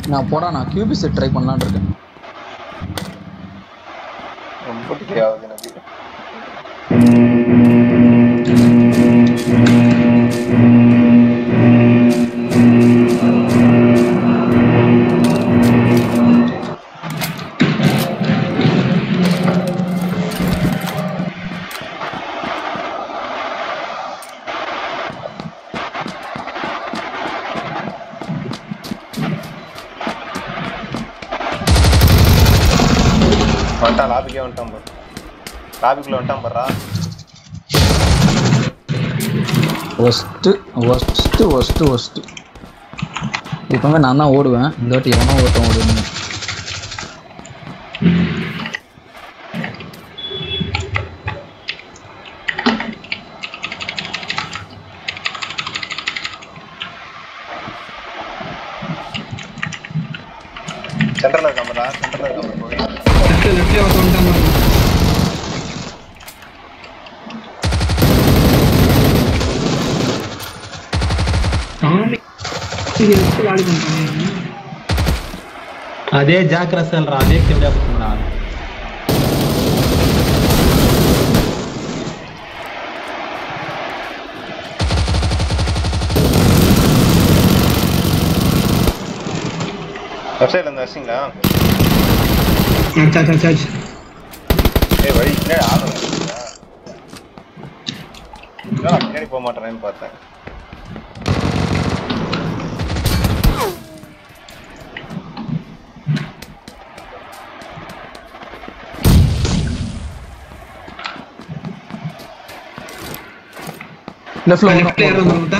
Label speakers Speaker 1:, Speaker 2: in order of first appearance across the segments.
Speaker 1: நான் போடா நான் கியூபி செட் ட்ரை பண்ணலான்னு இருக்கேன்
Speaker 2: ரொம்ப டிலே ஆகுது எனக்கு வந்துட்டான் லாபிக்கே வந்துட்டான் பாரு லாபிக்குள்ள வந்துட்டான் பாருடா
Speaker 1: ஒஸ்ட்டு ஒஸ்ட்டு ஒஸ்ட்டு ஒஸ்ட்டு இப்போவே நான் தான் ஓடுவேன் இந்த வாட்டி எவனோ ஒருத்தன் ஓடுவேன்
Speaker 2: சென்டர்ல இருக்கான் பாருடா சென்டர்ல இருக்கான் பாரு போய்
Speaker 3: லெஃப்ட் லெஃப்ட்ல ஒருத்தன் வந்துட்டான் பாருங்க சாமி இது எடுத்து காலி பண்ணிட்டாங்க
Speaker 4: அதே ஜாக் ரசல்ரா அதே கிண்டா பண்ணுறா
Speaker 2: லெஃப்ட் சைடுல இருந்து வச்சிங்களா
Speaker 3: சார் சார் சார்
Speaker 2: ஏய் வழி பின்னாடி ஆள் என்னடா பின்னாடி போக மாட்டேனேன்னு பார்த்தேன்
Speaker 1: லெஃப்ட்ல
Speaker 3: லெஃப்ட்ல யாரும் வந்து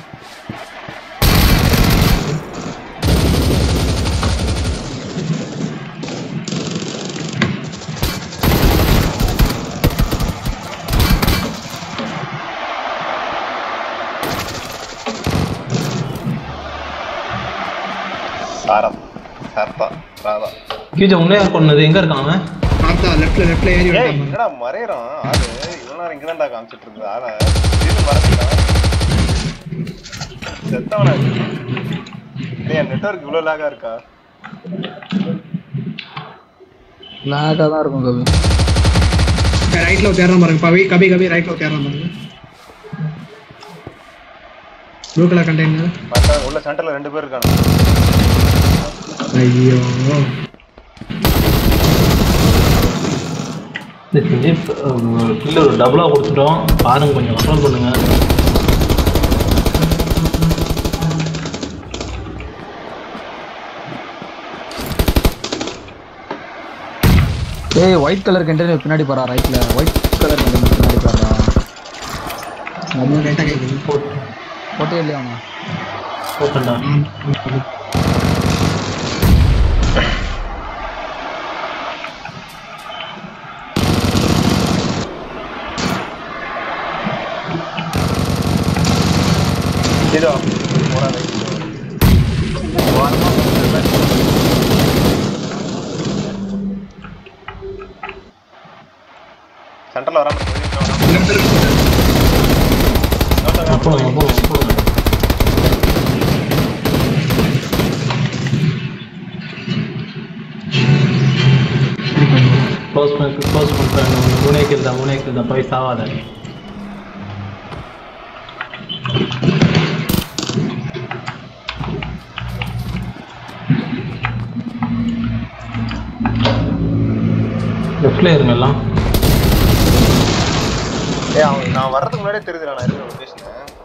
Speaker 2: சாரம் சார்த்தா ராதா
Speaker 4: கீஜ உன்னே யார் கொண்டது எங்க இருக்கான் அவன்
Speaker 3: பார்த்தா லெஃப்ட்ல லெஃப்ட்ல ஏறி
Speaker 2: ஏய்
Speaker 3: வந்துட்டான்
Speaker 2: என்னடா மறையறான் ஆளு இவ்வளவு நேரம் இங்கதான்டா காமிச்சிட்டு இருக்குது ஆளை திடீர்னு மறைச்சிட்டான் செத்தவனா டேய் என் நெட்வொர்க் இவ்வளவு லாகா இருக்கா
Speaker 1: லாகாக தான் இருக்கும் கவி
Speaker 3: ரைட்ல தேடுறான் பாருங்க பவி கபி கபி ரைட்ல தேடுறான் பாருங்க ப்ளூ கலர் கண்டெய்னர்
Speaker 2: மத்த உள்ள சென்டர்ல ரெண்டு பேர் இருக்கானுங்க
Speaker 3: ஐயோ
Speaker 4: இந்த சந்தீப் கில்ல ஒரு டபுளா கொடுத்துட்டோம் பாருங்க கொஞ்சம் கண்ட்ரோல் பண்ணுங்க
Speaker 1: ஏய் ஒயிட் கலர் கண்டெய்னர் பின்னாடி போறா ரைட்ல ஒயிட் கலர் கண்டெய்னர் பின்னாடி போறா
Speaker 3: ரொம்ப லேட்டா கேக்குது
Speaker 4: போட்டு
Speaker 1: போட்டே இல்லையா அவனா
Speaker 4: போட்டேன்டா
Speaker 2: இதோ போறா ரைட் சென்டர்ல வராம
Speaker 4: போடுங்க போடுங்க போடுங்க க்ளோஸ் பண்ணி க்ளோஸ் பண்ணுறேன் மூணே கில் தான் மூணே கில் தான் போய் சாவாத லெஃப்ட்ல இருங்க எல்லாம்
Speaker 2: ஏய் அவன் நான் வர்றதுக்கு முன்னாடியே தெரியுதுடா நான் இருக்கிற லொகேஷன்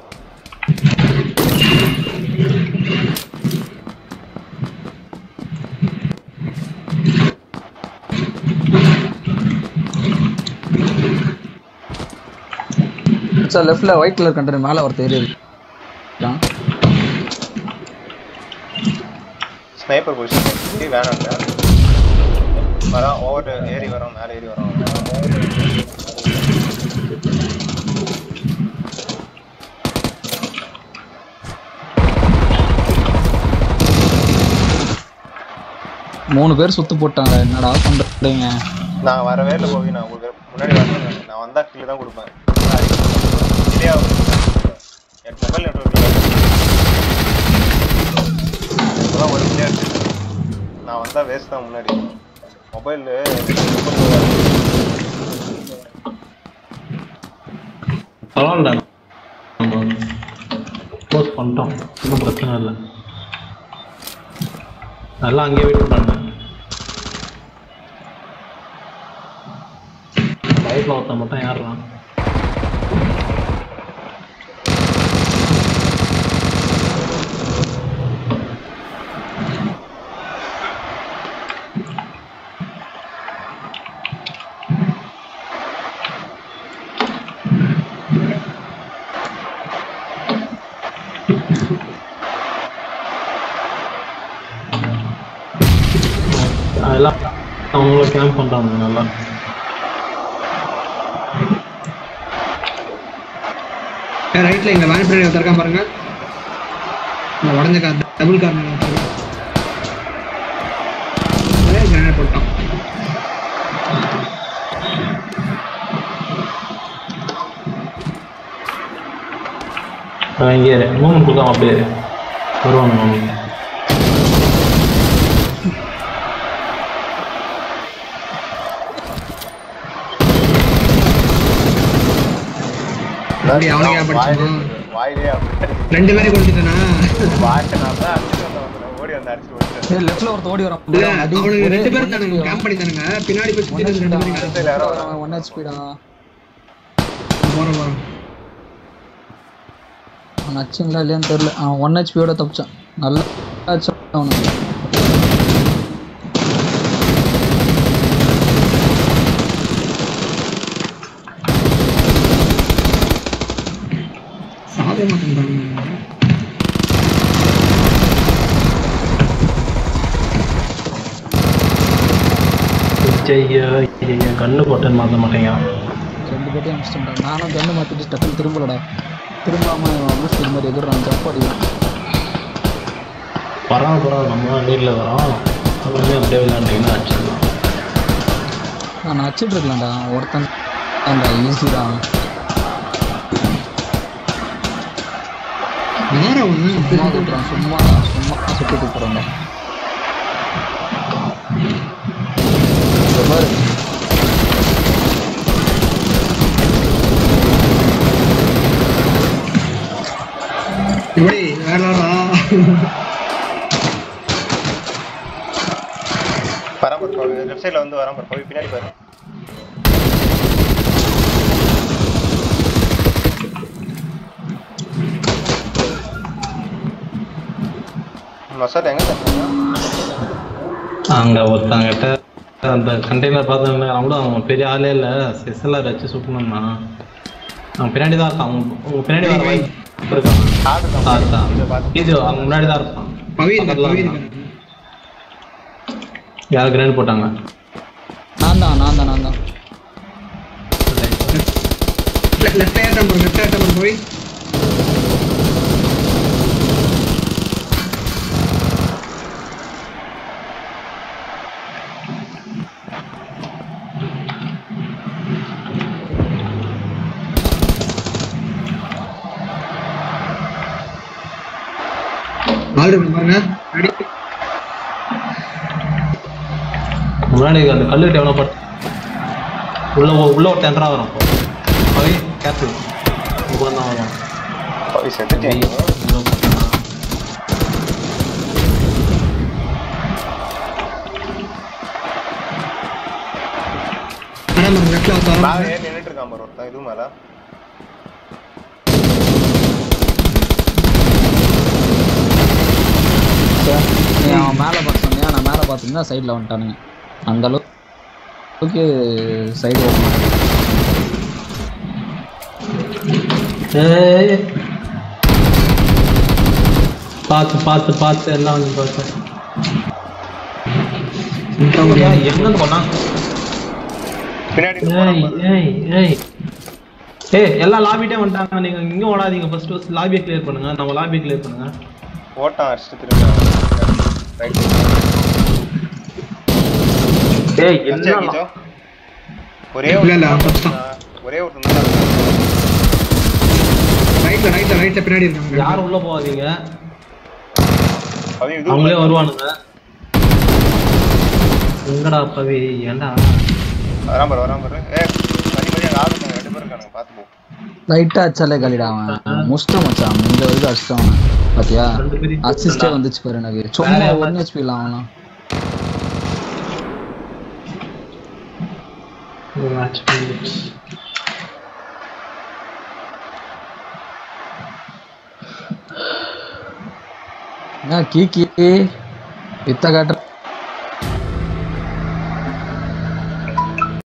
Speaker 1: சார் லெஃப்ட்ல ஒயிட் கலர் கண்டெய்னர் மேல ஒருத்தர் ஏறி இருக்கான்
Speaker 2: ஸ்னைப்பர் பொசிஷன் வேணாம்டா வரான் ஓவர் ஏறி வரோம் மேலே ஏறி வரோம்
Speaker 1: மூணு பேர் சுத்து போட்டாங்க என்னடா பண்றீங்க
Speaker 2: நான் வரவே இல்லை போய் நான் உங்களுக்கு முன்னாடி வரேன் நான் வந்தா கீழே தான் கொடுப்பேன் சரியா என் மொபைல் நெட்ஒர்க் ஒரு பிளேயர் நான் வந்தா வேஸ்ட் தான் முன்னாடி மொபைல்
Speaker 4: பரவாயில்ல நம்ம க்ளோஸ் பண்ணிட்டோம் ஒன்றும் பிரச்சனை இல்லை நல்லா அங்கேயே வெயிட் பண்ணாங்க லைஃப்ல ஒருத்தன் மட்டும் ஏறுறான் அதெல்லாம் அவங்கள கேம்ப் பண்றாங்க நல்லா
Speaker 3: ரைட்ல இங்க வேன் பின்னாடி ஒருத்தர் இருக்கான் பாருங்க இந்த உடஞ்ச கார் டபுள் கார் கிரானைட் போட்டான்
Speaker 4: அவன் இங்கே மூமெண்ட் கொடுக்காம அப்படியே வருவாங்க அவங்க
Speaker 3: அப்படி அவனுக்கு ஏன் படிச்சான்
Speaker 2: வாயிலே அப்படி
Speaker 3: ரெண்டு பேரும் கொடுத்துட்டேனா
Speaker 2: வாய்க்கு நான் தான் அடிச்சுட்டு வந்தேன் ஓடி வந்து அடிச்சுட்டு ஓடிட்டேன்
Speaker 1: லெஃப்ட்ல ஒருத்த ஓடி வரான்
Speaker 3: இல்ல
Speaker 1: அவன் அடி
Speaker 3: அவனுக்கு
Speaker 1: ஒரே
Speaker 3: ரெண்டு பேரும்
Speaker 1: one
Speaker 3: தானுங்க
Speaker 1: HP
Speaker 3: கேம்ப் பண்ணி தானுங்க பின்னாடி போய் சுத்தி ரெண்டு பேரும்
Speaker 2: அடுத்த சைடுல யாரோ வராங்க.
Speaker 1: ஒன் ஹெச்பிடா
Speaker 3: போறோம் போறோம்
Speaker 1: அவன் அச்சுங்களா இல்லையான்னு தெரியல அவன் ஒன் ஹெச்பியோட தப்பிச்சான் நல்லா அடிச்சான் அவனுக்கு
Speaker 3: சாதே மாட்டேங்கிறாங்க
Speaker 4: ஐயா ஐயா கண்ணு போட்டேன்னு மாற்ற மாட்டேங்க
Speaker 1: ரெண்டு பேர்ட்டையும் அடிச்சிட்டேன்டா நானும் கண்ணு மாத்திட்டு டக்குனு திரும்பலடா திரும்பாம லூஸ் இது மாதிரி எதிர்றான் ஜம்ப் அடிக்கிறான்
Speaker 4: பரவாயில்ல பரவாயில்ல நம்ம நீரில் வரோம் அப்படியே அப்படியே விளையாண்டிங்கன்னா ஆச்சுக்கலாம்
Speaker 1: நான் அடிச்சிட்டு இருக்கலாம்டா ஒருத்தன் தான்டா ஈஸி தான்
Speaker 3: யார் அவன்
Speaker 1: சும்மா விட்டுறான் சும்மா சும்மா சுட்டிட்டு போறான்டா இங்க பாரு
Speaker 3: இப்படி வேறடா
Speaker 2: பரம்பர் லெஃப்ட் சைடுல வந்து வரான் பாரு போய் பின்னாடி பாரு மசாலா எங்க தட்டுறீங்க
Speaker 4: அங்கே ஒருத்தங்கிட்ட அந்த கண்டெய்னர் பார்த்தோம்ல அவங்களும் அவன் பெரிய ஆளே இல்லை செஸ்எல்ஆர் வச்சு சுட்டணும்னா அவன் பின்னாடி தான் இருக்கான் அவங்க உங்க பின்னாடி வர வாய்ப்பு இருக்கான்
Speaker 2: ஆடு
Speaker 4: ஆ,
Speaker 2: தான்
Speaker 4: இருக்கான்.
Speaker 2: இதை பார்த்து
Speaker 4: இது அவங்க முன்னாடி தான் இருப்பான்
Speaker 3: பவி இருக்காரு
Speaker 4: பக்கத்துல
Speaker 3: பவி
Speaker 4: இருக்கான்.
Speaker 3: இருக்காரு
Speaker 4: யார் கிரேட் போட்டாங்க
Speaker 1: நான் தான் நான் தான் நான் தான்
Speaker 3: லெஃப்ட் ஏற்றம் போறோம் லெஃப்ட் ஏற்றம் போறோம் போய் ஆள் இருக்கு பாருங்க ரெடி
Speaker 4: முன்னாடி அந்த கல்லுக்கிட்ட எவ்வளோ பட் உள்ள ஒ- உள்ள ஒரு டென்டரா வரும் அவை கேப்டன் உங்க தான் வரும்
Speaker 2: போய் செத்துட்டேன்
Speaker 4: உள்ள போட்டானா?
Speaker 3: ஆனா நம்ம லெஃப்ட்ல வந்து
Speaker 2: மேல
Speaker 3: வரோம்
Speaker 2: ஏறி நின்னுட்டு இருக்கான் பாரு ஒருத்தன் இது மேல
Speaker 1: சார் நீ அவன் மேலே பார்த்து சொன்னியா நான் மேலே பார்த்துருந்தா சைடில் வந்துட்டானுங்க அந்த அளவுக்கு சைடு
Speaker 4: ஏய் பார்த்து பார்த்து பார்த்து எல்லாம் வந்து பார்த்து ஏய், எங்க போனா
Speaker 2: பின்னாடி இருந்து போறான்
Speaker 4: ஏய்
Speaker 2: பாரு.
Speaker 4: ஏய் ஏய் ஏய் எல்லாம் லாபிட்டே வந்துட்டாங்க நீங்க இங்க ஓடாதீங்க ஃபர்ஸ்ட் ஃபர்ஸ்ட் லாபியை கிளியர் பண்ணுங்க நம்ம லாபியை கிளியர் பண்ணுங்க
Speaker 2: ஓட்டான் அடிச்சுட்டு திரும்ப ரைட்
Speaker 4: ஏய்
Speaker 2: கீச்சோ ஒரே
Speaker 3: இல்ல,
Speaker 2: ஒரு
Speaker 3: இல்ல, அவன்
Speaker 2: ஒரே ஒரு தான்
Speaker 3: ரைட்ல ரைட்ல ரைட்ல பின்னாடி இருக்காங்க
Speaker 4: யாரும் உள்ள போகாதீங்க
Speaker 2: அவன் இது
Speaker 4: அவங்களே வருவானுங்க எங்கடா பவி ஏன்டா
Speaker 2: வரான் பாரு வரான் பாரு ஏ மணி மணி அங்கே ஆளுங்க ரெண்டு பேரும் இருக்கானுங்க பார்த்து போ
Speaker 1: லைட்டா அச்சாலே காலிடா அவன் முஸ்டம் மச்சான் இந்த வரைக்கும் அடிச்சிட்டான் அவனை. பாத்தியா
Speaker 4: ரெண்டு பேரும்
Speaker 1: அசிஸ்டே வந்துச்சு பாரு எனக்கு சும்மா ஒன் ஹெச்பி இல்ல அவனா
Speaker 4: மேட்ச் பண்ணிடுச்சு
Speaker 1: என்ன கீக்கி வித்த காட்டுற